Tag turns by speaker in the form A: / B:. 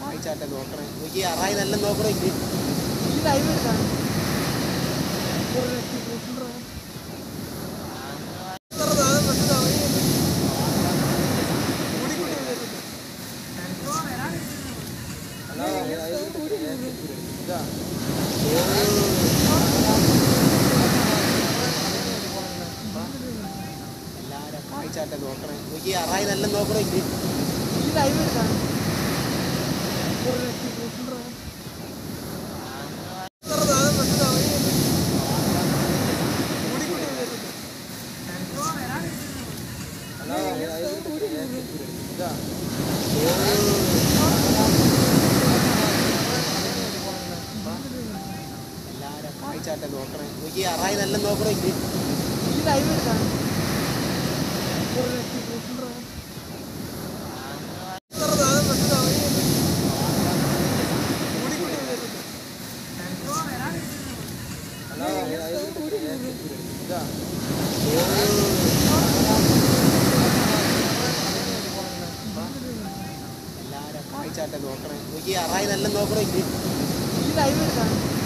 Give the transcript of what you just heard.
A: കാഴ്ചാട്ടെ നോക്കണേ നോക്കി അറായി നല്ല നോക്കണേ
B: ഈ ലൈവ് എടുത്താണ്
A: എല്ലാരും കാഴ്ചാട്ടെ നോക്കണേ നോക്കി അറായി നല്ല നോക്കണേ
B: ഈ ലൈവ് എടുത്താണ്
A: എല്ലാരും കാഴ്ചാട്ടെ നോക്കണേ നോക്കി അറായി നല്ല നോക്കണേ
B: ഈ ലൈവ് എടുത്താണ്
A: എല്ലാരും കാഴ്ചാട്ടെ നോക്കണേ നോക്കി അറായി നല്ല നോക്കണേ നോക്കി അറായി നല്ല നോക്കണേ നോക്കി അറായി നല്ല നോക്കണേ നോക്കി അറായി നല്ല നോക്കണേ
B: ഈ ലൈവ് എടുത്താണ്
A: എല്ലാരും കാഴ്ചാട്ടെ നോക്കണേ നോക്കി അറായി നല്ല നോക്കണേ
B: ഈ ലൈവ്
A: എടുത്താണ്